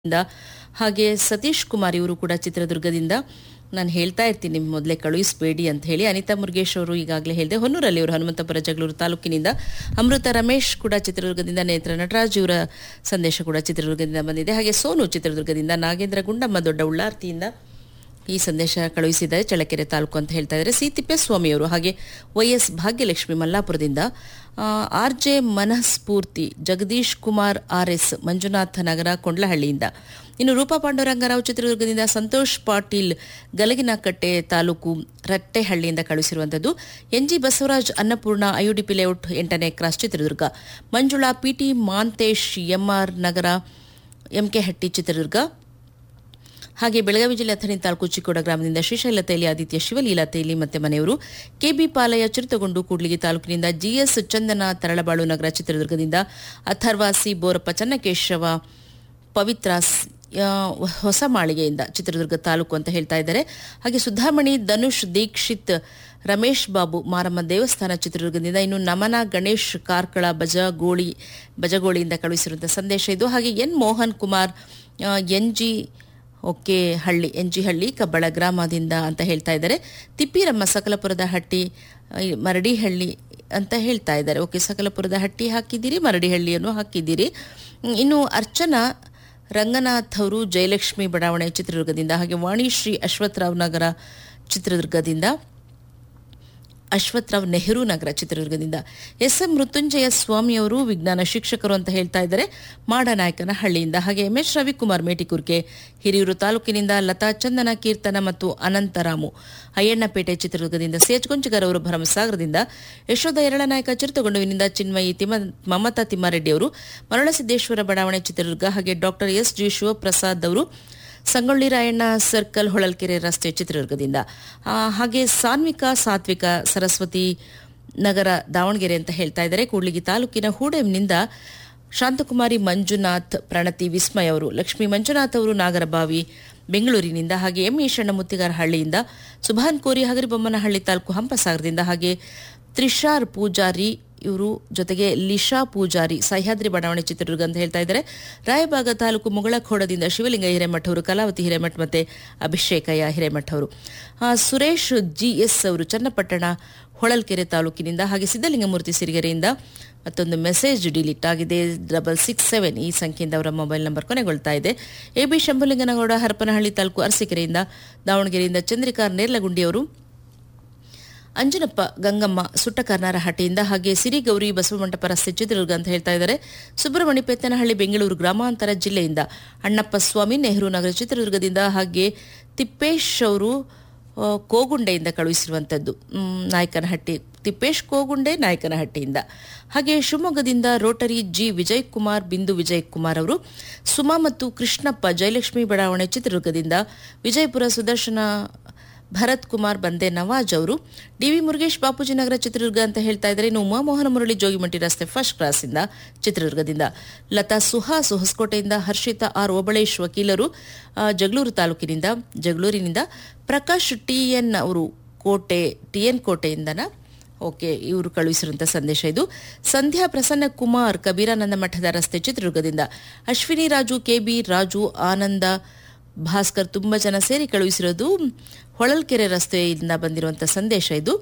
ಇಂದ ಹಾಗೆ ಸತೀಶ್ ಕುಮಾರ್ ಇವರು ಕೂಡ ಚಿತ್ರದುರ್ಗದಿಂದ ನಾನು ಹೇಳ್ತಾ ಇರ್ತೀನಿ ನಿಮ್ಮ ಮೊದಲೇ ಕಳುಹಿಸಬೇಡಿ ಅಂತ ಹೇಳಿ ಅನಿತಾ ಮುರುಗೇಶ್ ಅವರು ಈಗಾಗಲೇ ಹೇಳಿದೆ ಹೊನ್ನೂರಲ್ಲಿ ಅವರು ಹನುಮಂತಪುರ ಜಗಳೂರು ತಾಲೂಕಿನಿಂದ ಅಮೃತ ರಮೇಶ್ ಕೂಡ ಚಿತ್ರದುರ್ಗದಿಂದ ನೇತ್ರ ನಟರಾಜ್ ಇವರ ಸಂದೇಶ ಕೂಡ ಚಿತ್ರದುರ್ಗದಿಂದ ಬಂದಿದೆ ಹಾಗೆ ಸೋನು ಚಿತ್ರದುರ್ಗದಿಂದ ನಾಗೇಂದ್ರ ಗುಂಡಮ್ಮ ದೊಡ್ಡ ಉಳ್ಳಾರ್ತಿಯಿಂದ ಈ ಸಂದೇಶ ಕಳುಹಿಸಿದ್ದಾರೆ ಚಳ್ಳಕೆರೆ ತಾಲೂಕು ಅಂತ ಹೇಳ್ತಾ ಇದ್ದಾರೆ ಸಿ ತಿಪ್ಪೇಸ್ವಾಮಿಯವರು ಹಾಗೆ ವೈ ಎಸ್ ಭಾಗ್ಯಲಕ್ಷ್ಮಿ ಮಲ್ಲಾಪುರದಿಂದ ಆರ್ ಜೆ ಮನಸ್ಫೂರ್ತಿ ಜಗದೀಶ್ ಕುಮಾರ್ ಆರ್ ಎಸ್ ಮಂಜುನಾಥ ನಗರ ಕೊಂಡ್ಲಹಳ್ಳಿಯಿಂದ ಇನ್ನು ರೂಪಾ ಪಾಂಡುರಂಗರಾವ್ ಚಿತ್ರದುರ್ಗದಿಂದ ಸಂತೋಷ್ ಪಾಟೀಲ್ ಗಲಗಿನಕಟ್ಟೆ ತಾಲೂಕು ರಟ್ಟೆಹಳ್ಳಿಯಿಂದ ಕಳುಹಿಸಿರುವಂಥದ್ದು N G Basavaraj Annapurna IUDP layout ಎಂಟನೇ cross Chitradurga Manjula PT Manthesh MR Nagara MK Hatti Chitradurga ಹಾಗೆ ಬೆಳಗಾವಿ ಜಿಲ್ಲೆ ಅಥಣಿ ತಾಲೂಕು ಚಿಕ್ಕೋಡ ಗ್ರಾಮದಿಂದ ಶ್ರೀಶೈಲ ತೈಲಿ ಆದಿತ್ಯ ಶಿವಲೀಲಾ ತೈಲಿ ಮತ್ತೆ ಮನೆಯವರು ಕೆಬಿ ಪಾಲಯ ಚಿರುತಗೊಂಡು ಕೂಡ್ಲಿಗಿ ತಾಲೂಕಿನಿಂದ ಜಿಎಸ್ ಚಂದನ ತರಳಬಾಳು ನಗರ ಚಿತ್ರದುರ್ಗದಿಂದ ಅಥರ್ವ ಸಿ ಬೋರಪ್ಪ ಚನ್ನಕೇಶವ ಪವಿತ್ರ ಸ್- ಆ, ಹೊಸ ಮಾಳಿಗೆಯಿಂದ ಚಿತ್ರದುರ್ಗ ತಾಲೂಕು ಅಂತ ಹೇಳ್ತಾ ಇದ್ದಾರೆ ಹಾಗೆ ಸುಧಾಮಣಿ ಧನುಷ್ ದೀಕ್ಷಿತ್ ರಮೇಶ್ ಬಾಬು ಮಾರಮ್ಮ ದೇವಸ್ಥಾನ ಚಿತ್ರದುರ್ಗದಿಂದ ಇನ್ನು ನಮನ ಗಣೇಶ್ ಕಾರ್ಕಳ ಬಜಗೋಳಿ ಬಜಗೋಳಿಯಿಂದ ಕಳುಹಿಸಿರುವಂತಹ ಸಂದೇಶ ಇದು ಹಾಗೆ N Mohan Kumar N G ಓಕೆ ಹಳ್ಳಿ ಎನ್ ಜಿ ಹಳ್ಳಿ ಕಬ್ಬಳ ಗ್ರಾಮದಿಂದ ಅಂತ ಹೇಳ್ತಾ ಇದ್ದಾರೆ ತಿಪ್ಪಿರಮ್ಮ ಸಕಲಪುರದ ಹಟ್ಟಿ ಆ, ಮರಡಿಹಳ್ಳಿ ಅಂತ ಹೇಳ್ತಾ ಇದ್ದಾರೆ ಓಕೆ ಸಕಲಪುರದ ಹಟ್ಟಿ ಹಾಕಿದ್ದೀರಿ ಮರಡಿಹಳ್ಳಿಯನ್ನು ಹಾಕಿದ್ದೀರಿ ಹ್ಮ್, ಇನ್ನು ಅರ್ಚನಾ ರಂಗನಾಥ್ ಅವರು ಜಯಲಕ್ಷ್ಮಿ ಬಡಾವಣೆ ಚಿತ್ರದುರ್ಗದಿಂದ ಹಾಗೆ ವಾಣಿಶ್ರೀ ಅಶ್ವತ್ಥರಾವ್ ನಗರ ಚಿತ್ರದುರ್ಗದಿಂದ ಅಶ್ವತ್ಥರಾವ್ ನೆಹರು ನಗರ ಚಿತ್ರದುರ್ಗದಿಂದ ಎಸ್ ಎಂ ಮೃತ್ಯುಂಜಯ ಸ್ವಾಮಿ ಅವರು ವಿಜ್ಞಾನ ಶಿಕ್ಷಕರು ಅಂತ ಹೇಳ್ತಾ ಇದ್ದಾರೆ ಮಾಡನಾಯಕನ ಹಳ್ಳಿಯಿಂದ ಹಾಗೆ ಎಂ ಎಸ್ ರವಿಕುಮಾರ್ ಮೇಟಿಕುರ್ಕೆ ಹಿರಿಯೂರು ತಾಲೂಕಿನಿಂದ ಲತಾ ಚಂದನ ಕೀರ್ತನ ಮತ್ತು ಅನಂತರಾಮು ಅಯ್ಯಣ್ಣಪೇಟೆ ಚಿತ್ರದುರ್ಗದಿಂದ ಸೇಜ್ ಗೊಂಚಗರ್ ಅವರು ಭರಮಸಾಗರದಿಂದ ಯಶೋಧ ಎರಳನಾಯಕ ಚಿರತಗೊಂಡುವಿನಿಂದ ಚಿನ್ಮಯಿ ತಿಮ್ಮ ಮಮತಾ ತಿಮ್ಮಾರೆಡ್ಡಿ ಅವರು ಮರಳಸಿದ್ದೇಶ್ವರ ಬಡಾವಣೆ ಚಿತ್ರದುರ್ಗ ಹಾಗೆ ಡಾಕ್ಟರ್ ಎಸ್ ಜಿ ಶಿವಪ್ರಸಾದ್ ಅವರು ಸಂಗೊಳ್ಳಿ ರಾಯಣ್ಣ ಸರ್ಕಲ್ ಹೊಳಲ್ಕೆರೆ ರಸ್ತೆ ಚಿತ್ರದುರ್ಗದಿಂದ ಆ, ಹಾಗೆ ಸಾನ್ವಿಕ ಸಾತ್ವಿಕ ಸರಸ್ವತಿ ನಗರ ದಾವಣಗೆರೆ ಅಂತ ಹೇಳ್ತಾ ಇದ್ದಾರೆ ಕೂಡ್ಲಿಗಿ ತಾಲೂಕಿನ ಹೂಡೆಂನಿಂದ ಶಾಂತಕುಮಾರಿ ಮಂಜುನಾಥ್ ಪ್ರಣತಿ ವಿಸ್ಮಯ್ ಅವರು ಲಕ್ಷ್ಮೀ ಮಂಜುನಾಥ್ ಅವರು ನಾಗರಬಾವಿ ಬೆಂಗಳೂರಿನಿಂದ ಹಾಗೆ ಎಂ ಈಶಣ್ಣ ಮುತ್ತಿಗಾರ ಹಳ್ಳಿಯಿಂದ ಸುಭಾನ್ ಕೋರಿ ಹಗರಿಬೊಮ್ಮನಹಳ್ಳಿ ತಾಲೂಕು ಹಂಪಸಾಗರದಿಂದ ಹಾಗೆ ತ್ರಿಷಾರ್ ಪೂಜಾರಿ ಇವರು ಜೊತೆಗೆ ಲಿಶಾ ಪೂಜಾರಿ ಸಹ್ಯಾದ್ರಿ ಬಡಾವಣೆ ಚಿತ್ರದುರ್ಗ ಅಂತ ಹೇಳ್ತಾ ಇದ್ದಾರೆ ರಾಯಬಾಗ ತಾಲೂಕು ಮುಗಳಖೋಡದಿಂದ ಶಿವಲಿಂಗ ಹಿರೇಮಠ್ ಅವರು ಕಲಾವತಿ ಹಿರೇಮಠ್ ಮತ್ತೆ ಅಭಿಷೇಕಯ್ಯ ಹಿರೇಮಠ್ ಅವರು ಆ, ಸುರೇಶ್ ಜಿಎಸ್ ಅವರು ಚನ್ನಪಟ್ಟಣ ಹೊಳಲ್ಕೆರೆ ತಾಲೂಕಿನಿಂದ ಹಾಗೆ ಸಿದ್ದಲಿಂಗಮೂರ್ತಿ ಸಿರಿಗೆರೆಯಿಂದ ಮತ್ತೊಂದು ಮೆಸೇಜ್ ಡಿಲೀಟ್ ಆಗಿದೆ ಡಬಲ್ ಸಿಕ್ಸ್ ಸೆವೆನ್ ಈ ಸಂಖ್ಯೆಯಿಂದ ಅವರ ಮೊಬೈಲ್ ನಂಬರ್ ಕೊನೆಗೊಳ್ತಾ ಇದೆ ಎ ಬಿ ಶಂಭುಲಿಂಗನಗೌಡ ಹರಪನಹಳ್ಳಿ ತಾಲೂಕು ಅರಸೀಕೆರೆಯಿಂದ ದಾವಣಗೆರೆಯಿಂದ ಚಂದ್ರಿಕಾ ನೇರ್ಲಗುಂಡಿ ಅವರು ಅಂಜನಪ್ಪ ಗಂಗಮ್ಮ ಸುಟ್ಟಕರ್ನಾರಹಟ್ಟಿಯಿಂದ ಹಾಗೆ ಸಿರಿಗೌರಿ ಬಸವಮಂಟಪ ರಸ್ತೆ ಚಿತ್ರದುರ್ಗ ಅಂತ ಹೇಳ್ತಾ ಇದ್ದಾರೆ ಸುಬ್ರಹ್ಮಣ್ಯ ಪೆತ್ತನಹಳ್ಳಿ ಬೆಂಗಳೂರು ಗ್ರಾಮಾಂತರ ಜಿಲ್ಲೆಯಿಂದ ಅಣ್ಣಪ್ಪ ಸ್ವಾಮಿ ನೆಹರು ನಗರ ಚಿತ್ರದುರ್ಗದಿಂದ ಹಾಗೆ ತಿಪ್ಪೇಶ್ ಅವರು ಆ, ಕೋಗುಂಡೆಯಿಂದ ಕಳುಹಿಸಿರುವಂಥದ್ದು ಮ್, ನಾಯಕನಹಟ್ಟಿ ತಿಪ್ಪೇಶ್ ಕೋಗುಂಡೆ ನಾಯಕನಹಟ್ಟಿಯಿಂದ ಹಾಗೆ ಶಿವಮೊಗ್ಗದಿಂದ ರೋಟರಿ ಜಿ ವಿಜಯ್ ಕುಮಾರ್ ಬಿಂದು ವಿಜಯ್ ಕುಮಾರ್ ಅವರು ಸುಮಾ ಮತ್ತು ಕೃಷ್ಣಪ್ಪ ಜಯಲಕ್ಷ್ಮಿ ಬಡಾವಣೆ ಚಿತ್ರದುರ್ಗದಿಂದ ವಿಜಯಪುರ ಸುದರ್ಶನ ಭರತ್ ಕುಮಾರ್ ಬಂದೆ ನವಾಜ್ ಅವರು ಡಿವಿ ಮುರುಗೇಶ್ ಬಾಪೂಜಿ ನಗರ ಚಿತ್ರದುರ್ಗ ಅಂತ ಹೇಳ್ತಾ ಇದ್ದಾರೆ ಇನ್ನು ಉಮಾಮೋಹನ ಮುರಳಿ ಜೋಗಿಮಟ್ಟಿ ರಸ್ತೆ ಫಸ್ಟ್ ಕ್ರಾಸ್ ಇಂದ ಚಿತ್ರದುರ್ಗದಿಂದ ಲತಾ ಸುಹಾಸ್ ಹೊಸಕೋಟೆಯಿಂದ ಹರ್ಷಿತಾ ಆರ್ ಓಬಳೇಶ್ ವಕೀಲರು ಆ, ಜಗಳೂರು ತಾಲೂಕಿನಿಂದ ಜಗಳೂರಿನಿಂದ ಪ್ರಕಾಶ್ ಟಿಎನ್ ಅವರು ಕೋಟೆ ಟಿಎನ್ ಕೋಟೆಯಿಂದನ ಓಕೆ ಇವರು ಕಳುಹಿಸಿರುವಂತಹ ಸಂದೇಶ ಇದು ಸಂಧ್ಯಾ ಪ್ರಸನ್ನ ಕುಮಾರ್ ಕಬೀರಾನಂದ ಮಠದ ರಸ್ತೆ ಚಿತ್ರದುರ್ಗದಿಂದ ಅಶ್ವಿನಿ ರಾಜು ಕೆಬಿ ರಾಜು ಆನಂದ ಭಾಸ್ಕರ್ ತುಂಬ ಜನ ಸೇರಿ ಕಳುಹಿಸಿರೋದು ಹೊಳಲ್ಕೆರೆ ರಸ್ತೆಯಿಂದ ಬಂದಿರುವಂಥ ಸಂದೇಶ ಇದು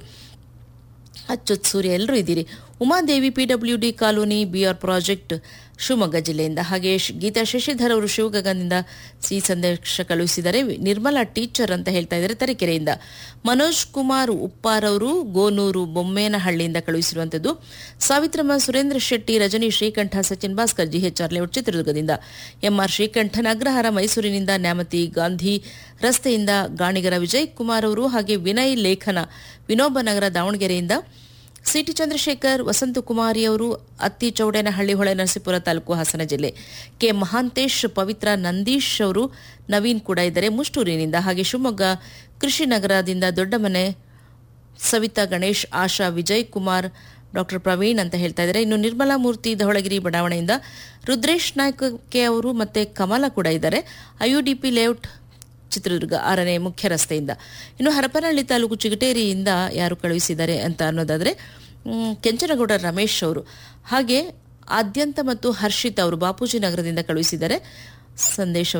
ಅಚ್ಚುತ್ ಸೂರ್ಯ ಎಲ್ಲರೂ ಇದ್ದೀರಿ Umadevi PW D colony BR project Shivamogga ಜಿಲ್ಲೆಯಿಂದ ಹಾಗೆ ಶ್- ಗೀತಾ ಶಶಿಧರ್ ಅವರು ಶಿವಗಂಗದಿಂದ ಸಿ ಸಂದೇಶ ಕಳುಹಿಸಿದ್ದಾರೆ ನಿರ್ಮಲಾ ಟೀಚರ್ ಅಂತ ಹೇಳ್ತಾ ಇದ್ದಾರೆ ತರೀಕೆರೆಯಿಂದ ಮನೋಜ್ ಕುಮಾರ್ ಉಪ್ಪಾರ್ ಅವರು ಗೋನೂರು ಬೊಮ್ಮೇನಹಳ್ಳಿಯಿಂದ ಕಳುಹಿಸಿರುವಂಥದ್ದು ಸಾವಿತ್ರಮ್ಮ ಸುರೇಂದ್ರ ಶೆಟ್ಟಿ ರಜನಿ ಶ್ರೀಕಂಠ ಸಚಿನ್ ಭಾಸ್ಕರ್ ಜಿಎಚ್ಆರ್ ಲೇಔಟ್ ಚಿತ್ರದುರ್ಗದಿಂದ ಎಂಆರ್ ಶ್ರೀಕಂಠನ್ ಅಗ್ರಹಾರ ಮೈಸೂರಿನಿಂದ ನ್ಯಾಮತಿ ಗಾಂಧಿ ರಸ್ತೆಯಿಂದ ಗಾಣಿಗರ ವಿಜಯ್ ಕುಮಾರ್ ಅವರು ಹಾಗೆ ವಿನಯ್ ಲೇಖನ ವಿನೋಬ ನಗರ ದಾವಣಗೆರೆಯಿಂದ ಸಿಟಿ ಚಂದ್ರಶೇಖರ್ ವಸಂತಕುಮಾರಿ ಅವರು ಅತ್ತಿ ಚೌಡೇನಹಳ್ಳಿ ಹೊಳೆ ನರಸೀಪುರ ತಾಲೂಕು ಹಾಸನ ಜಿಲ್ಲೆ ಕೆ ಮಹಾಂತೇಶ್ ಪವಿತ್ರ ನಂದೀಶ್ ಅವರು ನವೀನ್ ಕೂಡ ಇದ್ದಾರೆ ಮುಷ್ಟೂರಿನಿಂದ ಹಾಗೆ ಶಿವಮೊಗ್ಗ ಕೃಷಿ ನಗರದಿಂದ ದೊಡ್ಡಮನೆ ಸವಿತಾ ಗಣೇಶ್ ಆಶಾ ವಿಜಯ್ ಕುಮಾರ್ ಡಾಕ್ಟರ್ ಪ್ರವೀಣ್ ಅಂತ ಹೇಳ್ತಾ ಇದ್ದಾರೆ ಇನ್ನು ನಿರ್ಮಲಾ ಮೂರ್ತಿ ಧವಳಗಿರಿ ಬಡಾವಣೆಯಿಂದ ರುದ್ರೇಶ್ ನಾಯ್ಕ ಕೆ ಅವರು ಮತ್ತೆ ಕಮಲ ಕೂಡ ಇದ್ದಾರೆ ಐಯುಡಿಪಿ ಲೇಔಟ್ ಚಿತ್ರದುರ್ಗ ಆರನೇ ಮುಖ್ಯ ರಸ್ತೆಯಿಂದ ಇನ್ನು ಹರಪನಹಳ್ಳಿ ತಾಲೂಕು ಚಿಗಟೇರಿಯಿಂದ ಯಾರು ಕಳುಹಿಸಿದ್ದಾರೆ ಅಂತ ಅನ್ನೋದಾದರೆ ಮ್, ಕೆಂಚನಗೌಡ ರಮೇಶ್ ಅವರು ಹಾಗೆ ಆದ್ಯಂತ ಮತ್ತು ಹರ್ಷಿತ್ ಅವರು ಬಾಪೂಜಿ ನಗರದಿಂದ ಕಳುಹಿಸಿದ್ದಾರೆ ಸಂದೇಶ